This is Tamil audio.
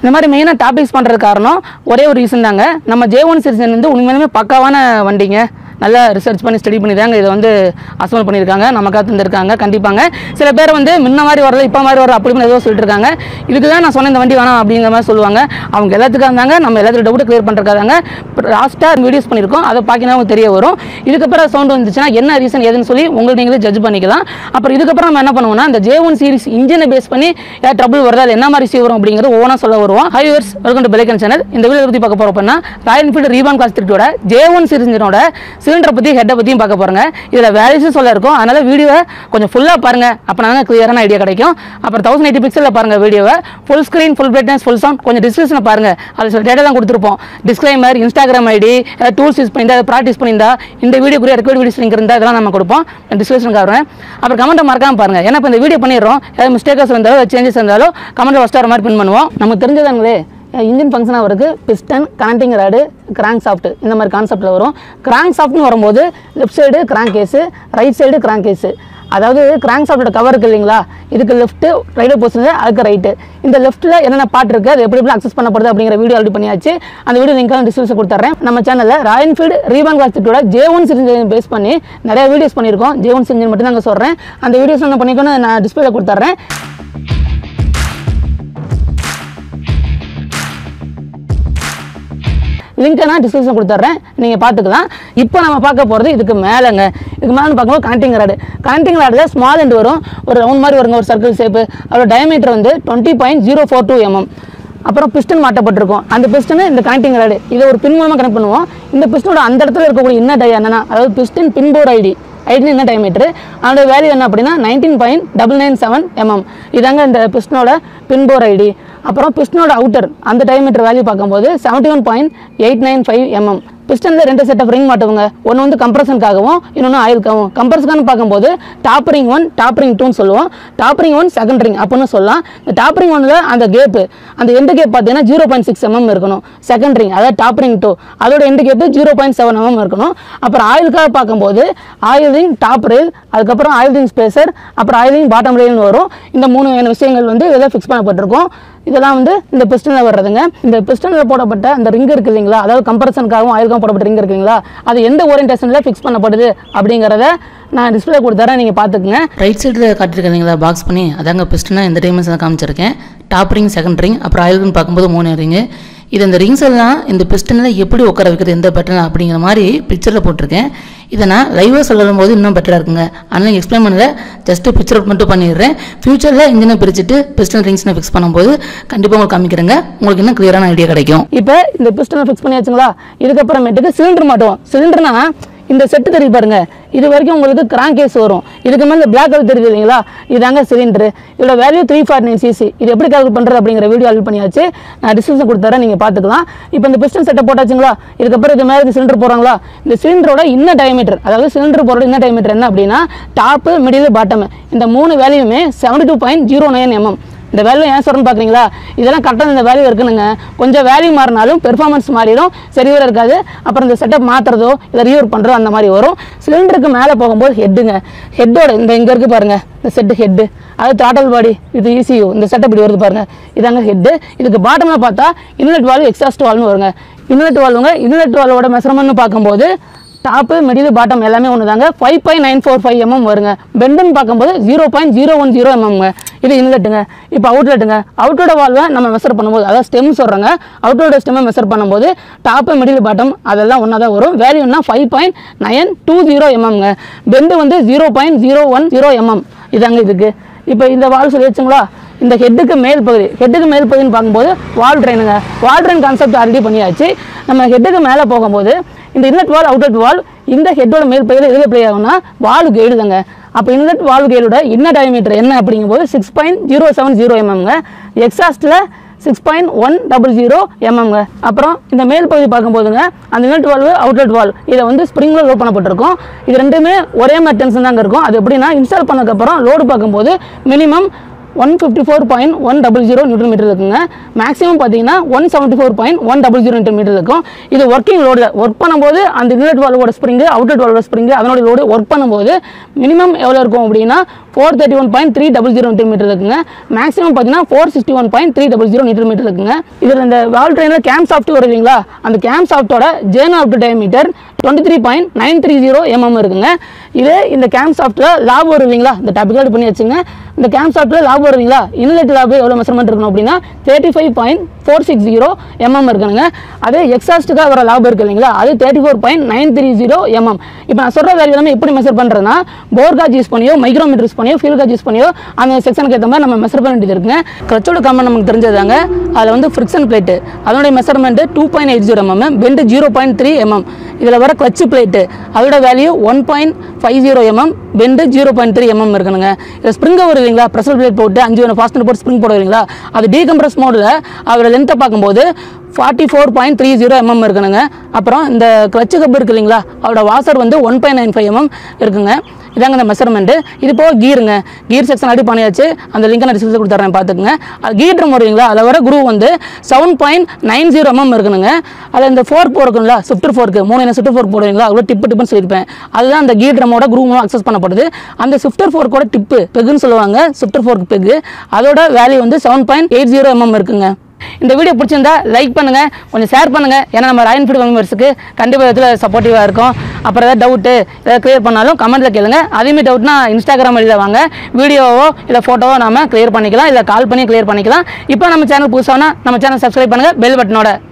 இந்த மாதிரி மெயினாக டாபிக்ஸ் பண்ணுறது காரணம் ஒரே ஒரு ரீசன் தாங்க நம்ம ஜே ஒன் சீரிஸ் வந்து உண்மையிலுமே பக்காவான வண்டிங்க நல்லா ரிசர்ச் பண்ணி ஸ்டடி பண்ணி தாங்க இதை வந்து அசமல் பண்ணியிருக்காங்க நமக்காக தந்திருக்காங்க கண்டிப்பாங்க சில பேர் வந்து முன்ன மாதிரி வரல இப்போ மாதிரி வரல அப்படி இப்படின்னு ஏதோ சொல்லிட்டு இருக்காங்க இதுக்கு தான் நான் சொன்ன இந்த வண்டி வேணாம் அப்படிங்கிற மாதிரி சொல்லுவாங்க அவங்க எல்லாத்துக்காக இருந்தாங்க நம்ம எல்லாத்துக்கும் டவுட் கிளியர் பண்ணுறதுக்காக லாஸ்ட்டாக வீடியோஸ் பண்ணியிருக்கோம் அதை பார்க்கினா உங்களுக்கு தெரிய வரும் இதுக்கப்புறம் சவுண்ட் வந்துச்சுன்னா என்ன ரீசன் எதுன்னு சொல்லி உங்களுக்கு நீங்களே ஜட்ஜ் பண்ணிக்கலாம் அப்புறம் இதுக்கப்புறம் நம்ம என்ன பண்ணுவோம்னா இந்த ஜே ஒன் சீரிஸ் இன்ஜினை பேஸ் பண்ணி ஏதாவது ட்ரபிள் வருதா அது என்ன மாதிரி இஷ்யூ வரும் அப்படிங்கிறது ஓனா சொல்ல வருவோம் hi viewers welcome to Pelican channel இந்த வீடியோ பற்றி பார்க்க போகிறோம் அப்படின்னா ராயல் என்ஃபீல்டு ரீபான் காஸ் திருட்டோட ஜே ஒன் சீரிஸோட சிலிண்டரை பற்றி ஹெட்டை பற்றியும் பார்க்க போகிறோங்க இதில் வேல்யூஸும் சொல்ல இருக்கும் அதனால வீடியோவை கொஞ்சம் ஃபுல்லாக பாருங்க அப்போ நாங்கள் கிளியரான ஐடியா கிடைக்கும் அப்புறம் தௌசண்ட் எயிட்டி பிக்சலில் பாருங்க வீடியோவை full screen full brightness full sound கொஞ்சம் டிஸ்கிரிப்ஷனில் பாருங்க அது சில டேட்டா தான் கொடுத்துருப்போம் disclaimer Instagram ID tools use பண்ணியிருந்தா ப்ராக்டிஸ் பண்ணியிருந்தா இந்த வீடியோக்குரிய ரெக்கார்ட் வீடியோஸ் லிங்க் இருந்தால் இதெல்லாம் நம்ம கொடுப்போம் டிஸ்கிரிப்ஷனுக்கு வரேன் அப்புறம் கமெண்ட்டை மறக்காம பாருங்க ஏன்னா இப்போ இந்த வீடியோ பண்ணிடுறோம் ஏதாவது மிஸ்டேக்கஸ் இருந்தாலும் சேஞ்சஸ் இருந்தாலும் கமெண்ட்டில் ஃபஸ்ட்டு வர மாதிரி பின் பண்ணுவோம் நமக்கு தெரிஞ்சதாங்களே இன்ஜின் ஃபங்க்ஷன் ஆகிறதுக்கு piston connecting rod crankshaft இந்த மாதிரி கான்செப்ட்டில் வரும் கிராங்க் சாஃப்ட்னு வரும்போது left side crankcase right side crankcase அதாவது கிராங்க் சாஃப்டோட கவர் இருக்கு இல்லைங்களா இதுக்கு லெஃப்ட்டு ரைடு போர்ஷன் அதுக்கு ரைட்டு இந்த லெஃப்ட்டில் என்னென்ன பார்ட் இருக்குது அது எப்படி எப்படி அக்சஸ் பண்ணப்படுது அப்படிங்கிற வீடியோ ஆல்ரெடி பண்ணியாச்சு அந்த வீடியோ லிங்க் டிஸ்கிரிப்ஷன் கொடுத்துட்றேன் நம்ம சேனலில் ராயல் என்ஃபீல்டு ரீபான் காஸ்டோட ஜே ஒன் சிரிஞ்சன் பேஸ் பண்ணி நிறைய வீடியோஸ் பண்ணியிருக்கோம் ஜே ஒன் சிரிஞ்சன் மட்டும் நாங்கள் சொல்கிறேன் அந்த வீடியோஸ் என்ன பண்ணிக்கணும் நான் டிஸ்பிளேல கொடுத்துட்றேன் லிங்க்கை நான் டிஸ்கிரிப்ஷன் கொடுத்துட்றேன் நீங்கள் பார்த்துக்கலாம் இப்போ நம்ம பார்க்க போகிறது இதுக்கு மேலேங்க இதுக்கு மேலே பார்க்கும்போது கனெக்டிங் ராடு கனெக்டிங் ராடில் ஸ்மால் எண்ட் வரும் ஒரு ரவுண்ட் மாதிரி வருங்க ஒரு சர்க்கிள் ஷேப்பு அதோட டயமீட்டர் வந்து twenty point zero four two mm அப்புறம் பிஸ்டன் மாட்டப்பட்டிருக்கும் அந்த பிஸ்டன் இந்த கனெக்டிங் ராடு இதை ஒரு பின் மூலமாக கனெக்ட் பண்ணுவோம் இந்த பிஸ்டனோட அந்த இடத்துல இருக்கக்கூடிய என்ன டை என்னன்னா அதாவது பிஸ்டன் பின்போர்டு ஐடி ஐடி என்ன டயமீட்டர் அதோட வேல்யூ என்ன அப்படின்னா nineteen point double nine seven mm இதாங்க இந்த பிஸ்டனோட பின்போர் ஐடி அப்புறம் பிஸ்டனோட அவுட்டர் அந்த டயமீட்டர் வேல்யூ பார்க்கும்போது seventy one point eight nine five mm பிஸ்டனில் ரெண்டு செட் ஆஃப் ரிங் மாட்டுவங்க ஒன்று வந்து கம்ப்ரஷனுக்காகவும் இன்னொன்று ஆயிலுக்காகவும் கம்ப்ரஷனுக்கான பார்க்கும்போது top ring one top ring டூன்னு சொல்லுவோம் top ring one second ring அப்படின்னு சொல்லலாம் இந்த டாப் ரிங் ஒன்ல அந்த கேப்பு அந்த எண்டு கேப் பார்த்தீங்கன்னா ஜீரோ பாயிண்ட் சிக்ஸ் எம்எம் இருக்கணும் செகண்ட் ரிங் அதாவது டாப் ரிங் டூ அதோட end gap zero point seven mm இருக்கணும் அப்புறம் ஆயிலுக்காக பார்க்கும்போது ஆயில் ரிங் டாப் ரெயில் அதுக்கப்புறம் ஆயில் ரிங் ஸ்பேசர் அப்புறம் ஆயில் ரிங் பாட்டம் ரெயில்னு வரும் இந்த மூணு விஷயங்கள் வந்து இதில் ஃபிக்ஸ் பண்ணப்பட்டிருக்கும் இதெல்லாம் வந்து இந்த பிஸ்டனில் வர்றதுங்க இந்த பிஸ்டனில் போடப்பட்ட அந்த ரிங் இருக்கு இல்லைங்களா அதாவது கம்பரசனுக்காகவும் ஆயிலுக்காகவும் போடப்பட்ட ரிங் இருக்கு இல்லைங்களா அது எந்த ஓரியன்டேஷனில் ஃபிக்ஸ் பண்ணப்படுது அப்படிங்கிறத நான் டிஸ்பிளே கொடுத்துறேன் நீங்கள் பார்த்துக்குங்க ரைட் சைடில் காட்டியிருக்கேன் இல்லைங்களா பாக்ஸ் பண்ணி அதாங்க பிஸ்டனாக இந்த டைமென்ஷன் காமிச்சிருக்கேன் டாப் ரிங் செகண்ட் ரிங் அப்புறம் ஆயில்னு பார்க்கும்போது மூணு ரிங்கு இது இந்த ரிங்ஸ் எல்லாம் இந்த பிஸ்டனில் எப்படி உட்கார வைக்கிறது எந்த பட்டன் அப்படிங்கிற மாதிரி பிக்சரில் போட்டிருக்கேன் இதை நான் லைவாக சொல்லும் போது இன்னும் பெட்டராக இருக்குங்க ஆனால் எக்ஸ்பிளைன் பண்ணல ஜஸ்ட்டு பிக்சர் அவுட் மட்டும் பண்ணிடுறேன் ஃபியூச்சரில் இன்ஜினை பிரிச்சுட்டு பிஸ்டன் ரிங்ஸ்னை ஃபிக்ஸ் பண்ணும்போது கண்டிப்பாக உங்களுக்கு காமிக்கிறேங்க உங்களுக்கு இன்னும் கிளியரான ஐடியா கிடைக்கும் இப்போ இந்த பிஸ்டனை ஃபிக்ஸ் பண்ணியாச்சுங்களா இதுக்கப்புறமேட்டுக்கு சிலிண்டர் மாட்டுவோம் சிலிண்டர்னா இந்த செட்டு தெரியுது பாருங்க இது வரைக்கும் உங்களுக்கு கிராங்க் கேஸ் வரும் இதுக்கு மேலே இந்த பிளாக் கலர் தெரியுது இல்லைங்களா இதாங்க சிலிண்டர் இதோட value three forty nine CC இது எப்படி கால்குலேட் பண்ணுறது அப்படிங்கிற வீடியோ அல்ட் பண்ணியாச்சு நான் டிஸ்கிரிப்ஷன் கொடுத்துறேன் நீங்கள் பார்த்துக்கலாம் இப்போ இந்த பிஸ்டன் செட்டை போட்டாச்சுங்களா இதுக்கப்புறம் இது மேலே சிலிண்டர் போகிறாங்களா இந்த சிலிண்டரோட இன்ன டயமீட்டர் அதாவது சிலிண்டர் போகிறோட இன்ன டயமீட்டர் என்ன அப்படின்னா டாப்பு மிடில் பாட்டம் இந்த மூணு வேல்யூமே seventy two point zero nine mm இந்த வேல்யூ ஏன் சொல்கிறேன்னு பார்க்குறீங்களா இதெல்லாம் கரெக்டாக இந்த வேல்யூ இருக்குனுங்க கொஞ்சம் வேல்யூ மாறினாலும் பெர்ஃபார்மன்ஸ் மாறிடும் சரிவர இருக்காது அப்புறம் இந்த செட்டப் மாற்றுறதோ இல்லை ரீவர் பண்ணுறதோ அந்த மாதிரி வரும் சிலிண்டருக்கு மேலே போகும்போது ஹெட்டுங்க ஹெட்டோட இந்த இங்கே இருக்குது பாருங்க இந்த செட்டு ஹெட்டு அது த்ராட்டல் பாடி இது ECU இந்த செட்டப் இப்படி வருது பாருங்க இதாங்க ஹெட்டு இதுக்கு பாட்டமில் பார்த்தா இன்லெட் வால்வு எக்ஸாஸ்ட் வால்னு வருங்க இன்லெட் வால்வுங்க இன்லெட் வால்வோட மெஷர்மெண்ட்னு பார்க்கும்போது டாப்பு மிடில் பாட்டம் எல்லாமே ஒன்று தாங்க five point nine four five mm வருங்க பெண்டுன்னு பார்க்கும்போது zero point zero one zero எம்எம்ங்க இது இன்லெட்டுங்க இப்போ அவுட்லெட்டுங்க அவுட்டோட வால்வை நம்ம மெஷர் பண்ணும்போது அதாவது ஸ்டெம் சொல்கிறாங்க அவுட்டோட ஸ்டெம்மை மெஷர் பண்ணும்போது டாப்பு மிடில் பாட்டம் அதெல்லாம் ஒன்றா தான் வரும் வேல்யூன்னா ஃபைவ் பாயிண்ட் நைன் டூ ஜீரோ எம்எம்ங்க பெண்டு வந்து zero point zero one zero mm இதாங்க இதுக்கு இப்போ இந்த வால் சொல்லியாச்சுங்களா இந்த ஹெட்டுக்கு மேல் பகுதி ஹெட்டுக்கு மேல் பகுதின்னு பார்க்கும்போது valve train valve train concept already பண்ணியாச்சு நம்ம ஹெட்டுக்கு மேலே போகும்போது இந்த இன்லெட் வால் அவுட்லெட் வால் இந்த ஹெட்டோட மேல் பகுதியில் எதில் ப்ளே ஆகும்னா வால் கேடு தாங்க அப்போ இன்லெட் வால் கேடோட என்ன டயமீட்டர் என்ன அப்படிங்கும்போது சிக்ஸ் பாயிண்ட் ஜீரோ செவன் ஜீரோ எம்எம்ங்க எக்ஸாஸ்ட்டில் six point one double zero எம்எம்ங்க அப்புறம் இந்த மேல் பகுதி பார்க்கும்போதுங்க அந்த இன்லெட் வால்வு அவுட்லெட் வால் இதை வந்து ஸ்ப்ரிங்கில் லோட் பண்ணப்பட்டிருக்கும் இது ரெண்டுமே ஒரே மாதிரி டென்ஷன் தாங்க இருக்கும் அது எப்படின்னா இன்ஸ்டால் பண்ணதுக்கப்புறம் லோடு பார்க்கும்போது minimum one fifty four point one double zero newton metre இருக்குங்க மேக்ஸிமம் பார்த்தீங்கன்னா one seventy four point one double zero newton metre இருக்கும் இது ஒர்க்கிங் லோடில் ஒர்க் பண்ணும்போது அந்த இன்லெட் வால்வோட ஸ்ப்ரிங்கு அவுட்லெட் வால்வோட ஸ்ப்ரிங்கு அதனோட லோடு ஒர்க் பண்ணும்போது மினிமம் எவ்வளோ இருக்கும் அப்படின்னா four thirty one point three double zero newton metre இருக்குங்க மேக்ஸிமம் பார்த்தீங்கன்னா four sixty one point three double zero newton metre இருக்குங்க இதில் இந்த வால் ட்ரெயினில் கேம் சாஃப்ட் வரும் இல்லைங்களா அந்த கேம் சாஃப்ட்டோட journal of diameter twenty three point nine three zero mm இருக்குங்க இது இந்த கேம் சாஃப்ட்டில் லாப் வரும் இல்லைங்களா இந்த டாபிக் பண்ணி வச்சுங்க இந்த கேம் சாஃப்ட்டில் லாப் வரும் இல்லைங்களா இன்லெட் லாப் எவ்வளோ மெஷர்மெண்ட் இருக்கணும் அப்படின்னா thirty five point four six zero mm இருக்குங்க அதே எக்ஸாஸ்ட்டுக்காக வர லாப் இருக்கு இல்லைங்களா அது thirty four point nine three zero mm இப்போ நான் சொல்கிற வேல்யூ எல்லாமே எப்படி மெஷர் பண்ணுறதுனா போர் காஜ் யூஸ் பண்ணியோ மைக்ரோமீட்டர் யூஸ் பண்ணியோ ஃபியூல் காஜ் யூஸ் பண்ணியோ அந்த செக்ஷனுக்கு ஏற்ற மாதிரி நம்ம மெஷர் பண்ண வேண்டியது இருக்குங்க கிளச்சோட கம்மன் நமக்கு தெரிஞ்சதாங்க அதில் வந்து ஃப்ரிக்ஷன் பிளேட்டு அதனுடைய measurement two point eight zero mm bend zero point three mm இதில் வர கிளச் பிளேட்டு அதோட value one point five zero mm bend zero point three mm இருக்கணுங்க இதில் ஸ்ப்ரிங்கை வரும் இல்லைங்களா ப்ரெஷர் பிளேட் போட்டு அஞ்சு வேணும் ஃபாஸ்ட் போட்டு ஸ்ப்ரிங் போட இல்லைங்களா அது டீகம்ப்ரஸ் மோடில் அதோட லென்த்தை பார்க்கும்போது forty four point three zero mm இருக்குனுங்க அப்புறம் இந்த கிளச்சு கப் இருக்கு இல்லைங்களா அதோட வாசர் வந்து one point nine five mm இருக்குங்க இதாங்க இந்த மெஷர்மெண்ட்டு இது போக கீருங்க கீர் செக்ஷன் அடி பண்ணியாச்சு அந்த லிங்கை நான் டிஸ்கிரிப்ஷன் கொடுத்துறேன் பார்த்துக்குங்க அது கீர் ட்ரம் வருவீங்களா அதில் வர குரூ வந்து seven point nine zero mm இருக்குனுங்க அதில் இந்த ஃபோர்க் போருக்குங்களா ஸ்விஃப்ட் ஃபோர்க்கு மூணு என்ன ஸ்விஃப்ட் ஃபோர்க் போடுவீங்களா அவ்வளோ டிப்பு டிப்புன்னு சொல்லியிருப்பேன் அதுதான் அந்த கீர் ட்ரமோட குரூ மூலம் அக்சஸ் பண்ணப்படுது அந்த ஸ்விஃப்டர் ஃபோர்க்கோட டிப்பு பெக்குன்னு சொல்லுவாங்க ஸ்விஃப்டர் ஃபோர்க் பெக்கு அதோட வேல்யூ வந்து seven point eight zero mm இருக்குங்க இந்த வீடியோ பிடிச்சிருந்தா லைக் பண்ணுங்க கொஞ்சம் ஷேர் பண்ணுங்க ஏன்னா நம்ம ராயன் ஃபீட் மெம்பர்ஸுக்கு கண்டிப்பாக இதில் சப்போர்ட்டிவாக இருக்கும் அப்புறம் ஏதாவது டவுட்டு ஏதாவது கிளியர் பண்ணாலும் கமெண்ட்டில் கேளுங்க அதேமாதிரி டவுட்னா இன்ஸ்டாகிராம் வழியில் வாங்க வீடியோவோ இல்லை ஃபோட்டோவோ நாம கிளியர் பண்ணிக்கலாம் இல்லை கால் பண்ணி கிளியர் பண்ணிக்கலாம் இப்போ நம்ம சேனல் புதுசானா நம்ம சேனல் சப்ஸ்கிரைப் பண்ணுங்க பெல் பட்டனோட